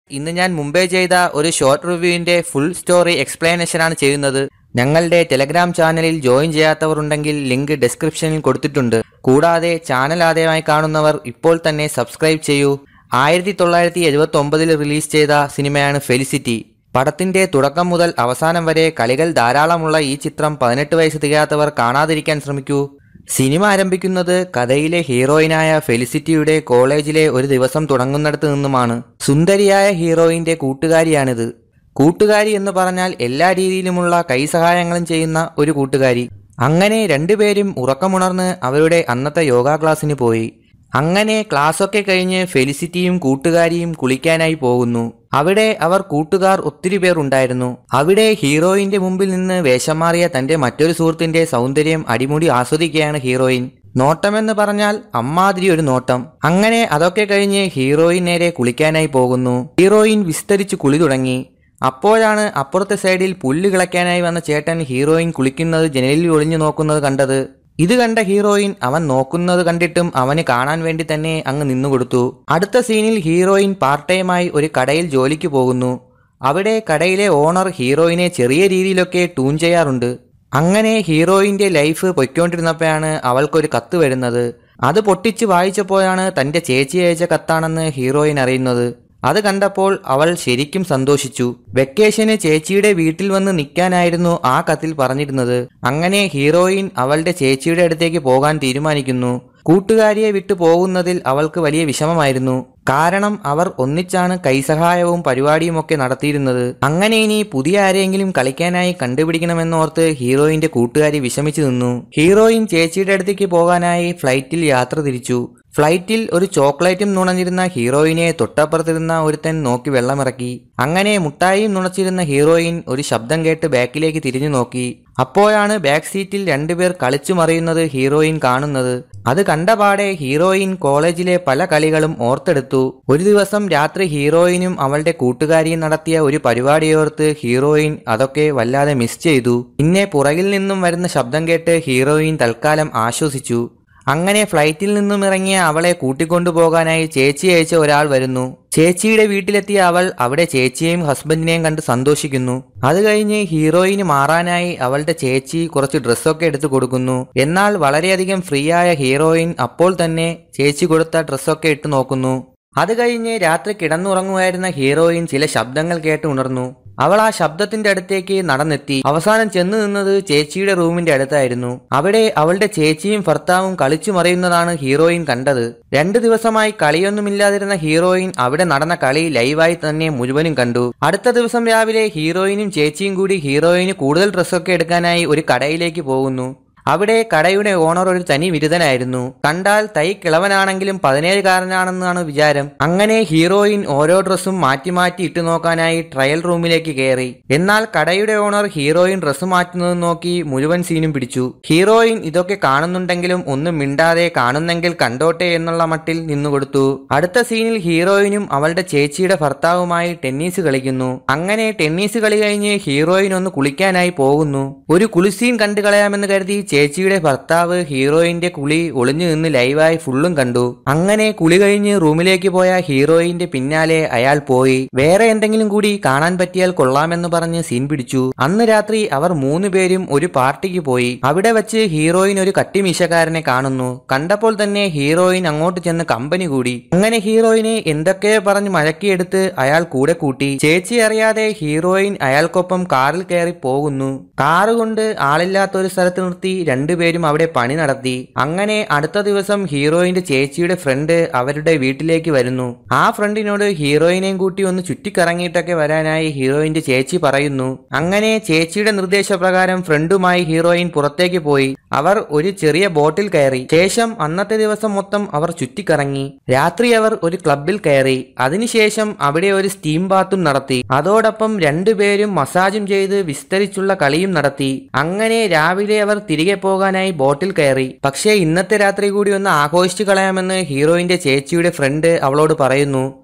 ഇന്ന് ഞാൻ മുമ്പേ ചെയ്ത ഒരു ഷോർട്ട് റിവ്യൂവിന്റെ ഫുൾ സ്റ്റോറി എക്സ്പ്ലനേഷൻ ആണ് ചെയ്യുന്നത് ഞങ്ങളുടെ ടെലഗ്രാം ചാനലിൽ ജോയിൻ ചെയ്യാത്തവർ ഉണ്ടെങ്കിൽ ലിങ്ക് ഡിസ്ക്രിപ്ഷനിൽ കൊടുത്തിട്ടുണ്ട് കൂടാതെ ചാനൽ ആദ്യമായി കാണുന്നവർ ഇപ്പോൾ തന്നെ സബ്സ്ക്രൈബ് ചെയ്യൂ ആയിരത്തി തൊള്ളായിരത്തി എഴുപത്തി ഒമ്പതിൽ റിലീസ് ചെയ്ത സിനിമയാണ് ഫെലിസിറ്റി പടത്തിന്റെ തുടക്കം മുതൽ അവസാനം വരെ കളികൾ ധാരാളമുള്ള ഈ ചിത്രം പതിനെട്ട് വയസ്സ് തികയാത്തവർ കാണാതിരിക്കാൻ ശ്രമിക്കൂ സിനിമ ആരംഭിക്കുന്നത് കഥയിലെ ഹീറോയിനായ ഫെലിസിറ്റിയുടെ കോളേജിലെ ഒരു ദിവസം തുടങ്ങുന്നിടത്ത് നിന്നുമാണ് സുന്ദരിയായ ഹീറോയിന്റെ കൂട്ടുകാരിയാണിത് കൂട്ടുകാരി എന്ന് പറഞ്ഞാൽ എല്ലാ രീതിയിലുമുള്ള കൈസഹായങ്ങളും ചെയ്യുന്ന ഒരു കൂട്ടുകാരി അങ്ങനെ രണ്ടുപേരും ഉറക്കമുണർന്ന് അവരുടെ അന്നത്തെ യോഗ ക്ലാസ്സിന് പോയി അങ്ങനെ ക്ലാസ്സൊക്കെ കഴിഞ്ഞ് ഫെലിസിറ്റിയും കൂട്ടുകാരിയും കുളിക്കാനായി പോകുന്നു അവിടെ അവർ കൂട്ടുകാർ ഒത്തിരി പേർ ഉണ്ടായിരുന്നു അവിടെ ഹീറോയിന്റെ മുമ്പിൽ നിന്ന് വേഷം മാറിയ തന്റെ മറ്റൊരു സുഹൃത്തിന്റെ സൗന്ദര്യം അടിമുടി ആസ്വദിക്കുകയാണ് ഹീറോയിൻ നോട്ടമെന്ന് പറഞ്ഞാൽ അമ്മാതിരി ഒരു നോട്ടം അങ്ങനെ അതൊക്കെ കഴിഞ്ഞ് ഹീറോയിൻ നേരെ കുളിക്കാനായി പോകുന്നു ഹീറോയിൻ വിസ്തരിച്ച് കുളി തുടങ്ങി അപ്പോഴാണ് അപ്പുറത്തെ സൈഡിൽ പുല്ല് കിളയ്ക്കാനായി വന്ന ചേട്ടൻ ഹീറോയിൻ കുളിക്കുന്നത് ജനലിൽ ഒളിഞ്ഞു നോക്കുന്നത് കണ്ടത് ഇത് കണ്ട ഹീറോയിൻ അവൻ നോക്കുന്നത് കണ്ടിട്ടും അവന് കാണാൻ വേണ്ടി തന്നെ അങ്ങ് നിന്നുകൊടുത്തു അടുത്ത സീനിൽ ഹീറോയിൻ പാർട്ട് ടൈമായി ഒരു കടയിൽ ജോലിക്ക് പോകുന്നു അവിടെ കടയിലെ ഓണർ ഹീറോയിനെ ചെറിയ രീതിയിലൊക്കെ ടൂൺ ചെയ്യാറുണ്ട് അങ്ങനെ ഹീറോയിന്റെ ലൈഫ് പൊയ്ക്കൊണ്ടിരുന്നപ്പോഴാണ് അവൾക്കൊരു കത്ത് വരുന്നത് അത് പൊട്ടിച്ച് വായിച്ചപ്പോഴാണ് തന്റെ ചേച്ചി അയച്ച കത്താണെന്ന് ഹീറോയിൻ അറിയുന്നത് അത് കണ്ടപ്പോൾ അവൾ ശരിക്കും സന്തോഷിച്ചു വെക്കേഷന് ചേച്ചിയുടെ വീട്ടിൽ വന്ന് നിൽക്കാനായിരുന്നു ആ കത്തിൽ പറഞ്ഞിരുന്നത് അങ്ങനെ ഹീറോയിൻ അവളുടെ ചേച്ചിയുടെ അടുത്തേക്ക് പോകാൻ തീരുമാനിക്കുന്നു കൂട്ടുകാരിയെ വിട്ടു പോകുന്നതിൽ അവൾക്ക് വലിയ വിഷമമായിരുന്നു കാരണം അവർ ഒന്നിച്ചാണ് കൈസഹായവും പരിപാടിയുമൊക്കെ നടത്തിയിരുന്നത് അങ്ങനെ ഇനി പുതിയ ആരെയെങ്കിലും കളിക്കാനായി കണ്ടുപിടിക്കണമെന്നോർത്ത് ഹീറോയിന്റെ കൂട്ടുകാരി വിഷമിച്ചു നിന്നു ഹീറോയിൻ ചേച്ചിയുടെ അടുത്തേക്ക് പോകാനായി ഫ്ലൈറ്റിൽ യാത്ര തിരിച്ചു ഫ്ലൈറ്റിൽ ഒരു ചോക്ലേറ്റും നുണഞ്ഞിരുന്ന ഹീറോയിനെ തൊട്ടപ്പുറത്തിരുന്ന ഒരുത്തൻ നോക്കി വെള്ളമിറക്കി അങ്ങനെ മുട്ടായിയും നുണച്ചിരുന്ന ഹീറോയിൻ ഒരു ശബ്ദം കേട്ട് ബാക്കിലേക്ക് തിരിഞ്ഞു നോക്കി അപ്പോഴാണ് ബാക്ക് സീറ്റിൽ രണ്ടുപേർ കളിച്ചു മറിയുന്നത് ഹീറോയിൻ കാണുന്നത് അത് കണ്ടപാടെ ഹീറോയിൻ കോളേജിലെ പല കളികളും ഓർത്തെടുത്തു ഒരു ദിവസം രാത്രി ഹീറോയിനും അവളുടെ കൂട്ടുകാരിയും നടത്തിയ ഒരു പരിപാടിയോർത്ത് ഹീറോയിൻ അതൊക്കെ വല്ലാതെ മിസ് ചെയ്തു പിന്നെ പുറകിൽ നിന്നും വരുന്ന ശബ്ദം കേട്ട് ഹീറോയിൻ തൽക്കാലം ആശ്വസിച്ചു അങ്ങനെ ഫ്ലൈറ്റിൽ നിന്നും ഇറങ്ങിയ അവളെ കൂട്ടിക്കൊണ്ടുപോകാനായി ചേച്ചി അയച്ച ഒരാൾ വരുന്നു ചേച്ചിയുടെ വീട്ടിലെത്തിയ അവൾ അവിടെ ചേച്ചിയെയും ഹസ്ബൻഡിനെയും കണ്ട് സന്തോഷിക്കുന്നു അത് കഴിഞ്ഞ് ഹീറോയിന് മാറാനായി അവളുടെ ചേച്ചി കുറച്ച് ഡ്രസ്സൊക്കെ എടുത്തു കൊടുക്കുന്നു എന്നാൽ വളരെയധികം ഫ്രീ ആയ ഹീറോയിൻ അപ്പോൾ തന്നെ ചേച്ചി കൊടുത്ത ഡ്രസ്സൊക്കെ ഇട്ട് നോക്കുന്നു അത് കഴിഞ്ഞ് രാത്രി കിടന്നുറങ്ങുമായിരുന്ന ഹീറോയിൻ ചില ശബ്ദങ്ങൾ കേട്ട് ഉണർന്നു അവൾ ആ ശബ്ദത്തിന്റെ അടുത്തേക്ക് നടന്നെത്തി അവസാനം ചെന്നു നിന്നത് ചേച്ചിയുടെ റൂമിന്റെ അടുത്തായിരുന്നു അവിടെ അവളുടെ ചേച്ചിയും ഭർത്താവും കളിച്ചു മറിയുന്നതാണ് ഹീറോയിൻ കണ്ടത് രണ്ടു ദിവസമായി കളിയൊന്നുമില്ലാതിരുന്ന ഹീറോയിൻ അവിടെ നടന്ന കളി ലൈവായി തന്നെ മുഴുവനും കണ്ടു അടുത്ത ദിവസം രാവിലെ ഹീറോയിനും ചേച്ചിയും കൂടി ഹീറോയിന് കൂടുതൽ ഡ്രസ്സൊക്കെ എടുക്കാനായി ഒരു കടയിലേക്ക് പോകുന്നു അവിടെ കടയുടെ ഓണർ ഒരു തനി വിരുദ്ധനായിരുന്നു കണ്ടാൽ തൈ കിളവനാണെങ്കിലും പതിനേഴുകാരനാണെന്നാണ് വിചാരം അങ്ങനെ ഹീറോയിൻ ഓരോ ഡ്രസ്സും മാറ്റി മാറ്റി ഇട്ടു നോക്കാനായി ട്രയൽ റൂമിലേക്ക് കയറി എന്നാൽ കടയുടെ ഓണർ ഹീറോയിൻ ഡ്രസ്സ് മാറ്റുന്നത് നോക്കി മുഴുവൻ സീനും പിടിച്ചു ഹീറോയിൻ ഇതൊക്കെ കാണുന്നുണ്ടെങ്കിലും ഒന്നും മിണ്ടാതെ കാണുന്നെങ്കിൽ കണ്ടോട്ടെ എന്നുള്ള മട്ടിൽ നിന്നുകൊടുത്തു അടുത്ത സീനിൽ ഹീറോയിനും അവളുടെ ചേച്ചിയുടെ ഭർത്താവുമായി ടെന്നീസ് കളിക്കുന്നു അങ്ങനെ ടെന്നീസ് കളി കഴിഞ്ഞ് ഹീറോയിൻ ഒന്ന് കുളിക്കാനായി പോകുന്നു ഒരു കുളിസീൻ കണ്ടു കളയാമെന്ന് കരുതി ചേച്ചിയുടെ ഭർത്താവ് ഹീറോയിന്റെ കുളി ഒളിഞ്ഞു നിന്ന് ലൈവായി ഫുള്ളും കണ്ടു അങ്ങനെ കുളി കഴിഞ്ഞ് റൂമിലേക്ക് പോയ ഹീറോയിന്റെ പിന്നാലെ അയാൾ പോയി വേറെ എന്തെങ്കിലും കൂടി കാണാൻ പറ്റിയാൽ കൊള്ളാമെന്ന് പറഞ്ഞ് സീൻ പിടിച്ചു അന്ന് രാത്രി അവർ മൂന്ന് പേരും ഒരു പാർട്ടിക്ക് പോയി അവിടെ വെച്ച് ഹീറോയിൻ ഒരു കട്ടിമീശക്കാരനെ കാണുന്നു കണ്ടപ്പോൾ തന്നെ ഹീറോയിൻ അങ്ങോട്ട് ചെന്ന് കമ്പനി കൂടി അങ്ങനെ ഹീറോയിനെ എന്തൊക്കെയോ പറഞ്ഞ് മഴക്കിയെടുത്ത് അയാൾ കൂടെ കൂട്ടി ചേച്ചി അറിയാതെ ഹീറോയിൻ അയാൾക്കൊപ്പം കാറിൽ കയറി പോകുന്നു കാറ് കൊണ്ട് ആളില്ലാത്ത ഒരു സ്ഥലത്ത് നിർത്തി രണ്ടുപേരും അവിടെ പണി നടത്തി അങ്ങനെ അടുത്ത ദിവസം ഹീറോയിന്റെ ചേച്ചിയുടെ ഫ്രണ്ട് അവരുടെ വീട്ടിലേക്ക് വരുന്നു ആ ഫ്രണ്ടിനോട് ഹീറോയിനെയും കൂട്ടി ഒന്ന് ചുറ്റിക്കറങ്ങിയിട്ടൊക്കെ വരാനായി ഹീറോയിന്റെ ചേച്ചി പറയുന്നു അങ്ങനെ ചേച്ചിയുടെ നിർദ്ദേശപ്രകാരം ഫ്രണ്ടുമായി ഹീറോയിൻ പുറത്തേക്ക് പോയി അവർ ഒരു ചെറിയ ബോട്ടിൽ കയറി ശേഷം അന്നത്തെ ദിവസം മൊത്തം അവർ ചുറ്റിക്കറങ്ങി രാത്രി അവർ ഒരു ക്ലബിൽ കയറി അതിനുശേഷം അവിടെ ഒരു സ്റ്റീം ബാത്തും നടത്തി അതോടൊപ്പം രണ്ടുപേരും മസാജും ചെയ്ത് വിസ്തരിച്ചുള്ള കളിയും നടത്തി അങ്ങനെ രാവിലെ അവർ തിരികെ പോകാനായി ബോട്ടിൽ കയറി പക്ഷേ ഇന്നത്തെ രാത്രി കൂടി ഒന്ന് ആഘോഷിച്ചു കളയാമെന്ന് ഹീറോയിന്റെ ചേച്ചിയുടെ ഫ്രണ്ട് അവളോട് പറയുന്നു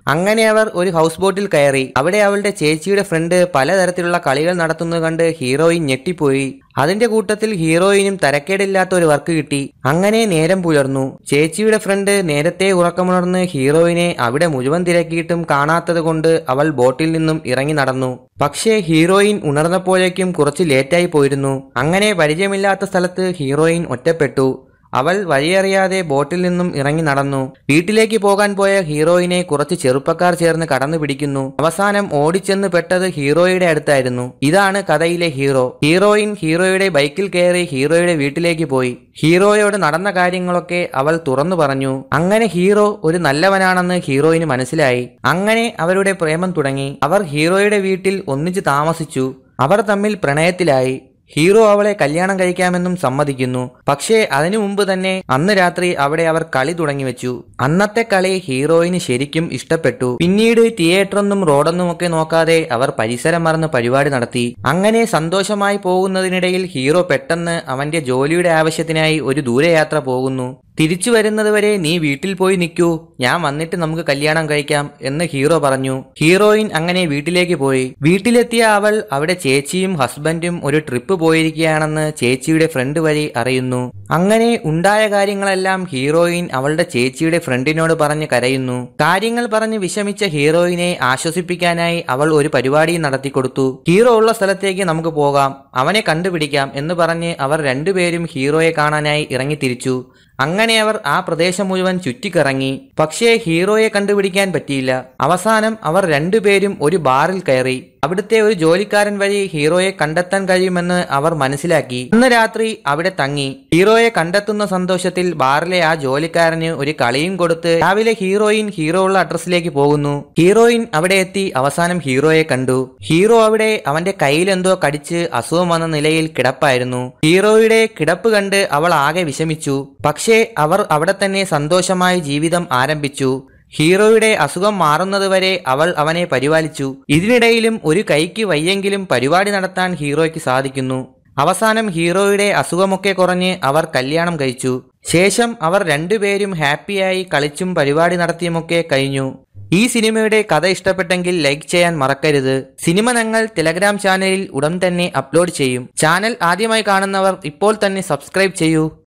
അങ്ങനെ അവർ ഒരു ഹൗസ് ബോട്ടിൽ കയറി അവിടെ അവളുടെ ചേച്ചിയുടെ ഫ്രണ്ട് പലതരത്തിലുള്ള കളികൾ നടത്തുന്നത് കണ്ട് ഹീറോയിൻ ഞെട്ടിപ്പോയി അതിന്റെ കൂട്ടത്തിൽ ഹീറോയിനും തരക്കേടില്ലാത്ത ഒരു വർക്ക് കിട്ടി അങ്ങനെ നേരം പുലർന്നു ചേച്ചിയുടെ ഫ്രണ്ട് നേരത്തെ ഉറക്കമുണർന്ന് ഹീറോയിനെ അവിടെ മുഴുവൻ തിരക്കിയിട്ടും കാണാത്തത് കൊണ്ട് അവൾ ബോട്ടിൽ നിന്നും ഇറങ്ങി നടന്നു പക്ഷേ ഹീറോയിൻ ഉണർന്നപ്പോഴേക്കും കുറച്ച് ലേറ്റായി പോയിരുന്നു അങ്ങനെ പരിചയമില്ലാത്ത സ്ഥലത്ത് ഹീറോയിൻ ഒറ്റപ്പെട്ടു അവൾ വഴിയറിയാതെ ബോട്ടിൽ നിന്നും ഇറങ്ങി നടന്നു വീട്ടിലേക്ക് പോകാൻ പോയ ഹീറോയിനെ കുറച്ച് ചെറുപ്പക്കാർ ചേർന്ന് കടന്നു പിടിക്കുന്നു അവസാനം ഓടിച്ചെന്ന് പെട്ടത് ഹീറോയുടെ അടുത്തായിരുന്നു ഇതാണ് കഥയിലെ ഹീറോ ഹീറോയിൻ ഹീറോയുടെ ബൈക്കിൽ കയറി ഹീറോയുടെ വീട്ടിലേക്ക് പോയി ഹീറോയോട് നടന്ന കാര്യങ്ങളൊക്കെ അവൾ തുറന്നു പറഞ്ഞു അങ്ങനെ ഹീറോ ഒരു നല്ലവനാണെന്ന് ഹീറോയിന് മനസ്സിലായി അങ്ങനെ അവരുടെ പ്രേമം തുടങ്ങി അവർ ഹീറോയുടെ വീട്ടിൽ ഒന്നിച്ച് താമസിച്ചു അവർ തമ്മിൽ പ്രണയത്തിലായി ഹീറോ അവളെ കല്യാണം കഴിക്കാമെന്നും സമ്മതിക്കുന്നു പക്ഷേ അതിനു മുമ്പ് തന്നെ അന്ന് രാത്രി അവിടെ അവർ കളി തുടങ്ങി വെച്ചു അന്നത്തെ കളി ഹീറോയിന് ശരിക്കും ഇഷ്ടപ്പെട്ടു പിന്നീട് തിയേറ്ററൊന്നും റോഡൊന്നും ഒക്കെ നോക്കാതെ അവർ പരിസരം മറന്ന് പരിപാടി നടത്തി അങ്ങനെ സന്തോഷമായി പോകുന്നതിനിടയിൽ ഹീറോ പെട്ടെന്ന് അവന്റെ ജോലിയുടെ ആവശ്യത്തിനായി ഒരു ദൂരയാത്ര പോകുന്നു തിരിച്ചു വരുന്നതുവരെ നീ വീട്ടിൽ പോയി നിൽക്കൂ ഞാൻ വന്നിട്ട് നമുക്ക് കല്യാണം കഴിക്കാം എന്ന് ഹീറോ പറഞ്ഞു ഹീറോയിൻ അങ്ങനെ വീട്ടിലേക്ക് പോയി വീട്ടിലെത്തിയ അവൾ അവിടെ ചേച്ചിയും ഹസ്ബൻഡും ഒരു ട്രിപ്പ് പോയിരിക്കുകയാണെന്ന് ചേച്ചിയുടെ ഫ്രണ്ട് വഴി അറിയുന്നു അങ്ങനെ ഉണ്ടായ കാര്യങ്ങളെല്ലാം ഹീറോയിൻ അവളുടെ ചേച്ചിയുടെ ഫ്രണ്ടിനോട് പറഞ്ഞ് കരയുന്നു കാര്യങ്ങൾ പറഞ്ഞ് വിഷമിച്ച ഹീറോയിനെ ആശ്വസിപ്പിക്കാനായി അവൾ ഒരു പരിപാടി നടത്തിക്കൊടുത്തു ഹീറോ ഉള്ള സ്ഥലത്തേക്ക് നമുക്ക് പോകാം അവനെ കണ്ടുപിടിക്കാം എന്ന് പറഞ്ഞ് അവർ രണ്ടുപേരും ഹീറോയെ കാണാനായി ഇറങ്ങി തിരിച്ചു അങ്ങനെ അവർ ആ പ്രദേശം മുഴുവൻ ചുറ്റിക്കറങ്ങി പക്ഷേ ഹീറോയെ കണ്ടുപിടിക്കാൻ പറ്റിയില്ല അവസാനം അവർ രണ്ടുപേരും ഒരു ബാറിൽ കയറി അവിടുത്തെ ഒരു ജോലിക്കാരൻ വഴി ഹീറോയെ കണ്ടെത്താൻ കഴിയുമെന്ന് അവർ മനസ്സിലാക്കി അന്ന് രാത്രി അവിടെ തങ്ങി ഹീറോയെ കണ്ടെത്തുന്ന സന്തോഷത്തിൽ ബാറിലെ ആ ജോലിക്കാരന് ഒരു കളിയും കൊടുത്ത് രാവിലെ ഹീറോയിൻ ഹീറോ ഉള്ള അഡ്രസ്സിലേക്ക് പോകുന്നു ഹീറോയിൻ അവിടെ എത്തി അവസാനം ഹീറോയെ കണ്ടു ഹീറോ അവിടെ അവന്റെ കയ്യിലെന്തോ കടിച്ച് അസുഖം വന്ന നിലയിൽ കിടപ്പായിരുന്നു ഹീറോയുടെ കിടപ്പ് കണ്ട് അവൾ ആകെ വിഷമിച്ചു പക്ഷേ അവർ അവിടെ തന്നെ സന്തോഷമായി ജീവിതം ആരംഭിച്ചു ഹീറോയുടെ അസുഖം മാറുന്നതുവരെ അവൾ അവനെ പരിപാലിച്ചു ഇതിനിടയിലും ഒരു കൈക്ക് വയ്യെങ്കിലും പരിപാടി നടത്താൻ ഹീറോയ്ക്ക് സാധിക്കുന്നു അവസാനം ഹീറോയുടെ അസുഖമൊക്കെ കുറഞ്ഞ് അവർ കല്യാണം കഴിച്ചു ശേഷം അവർ രണ്ടുപേരും ഹാപ്പിയായി കളിച്ചും പരിപാടി നടത്തിയുമൊക്കെ കഴിഞ്ഞു ഈ സിനിമയുടെ കഥ ഇഷ്ടപ്പെട്ടെങ്കിൽ ലൈക്ക് ചെയ്യാൻ മറക്കരുത് സിനിമ ഞങ്ങൾ ടെലഗ്രാം ചാനലിൽ ഉടൻ തന്നെ അപ്ലോഡ് ചെയ്യും ചാനൽ ആദ്യമായി കാണുന്നവർ ഇപ്പോൾ തന്നെ സബ്സ്ക്രൈബ് ചെയ്യൂ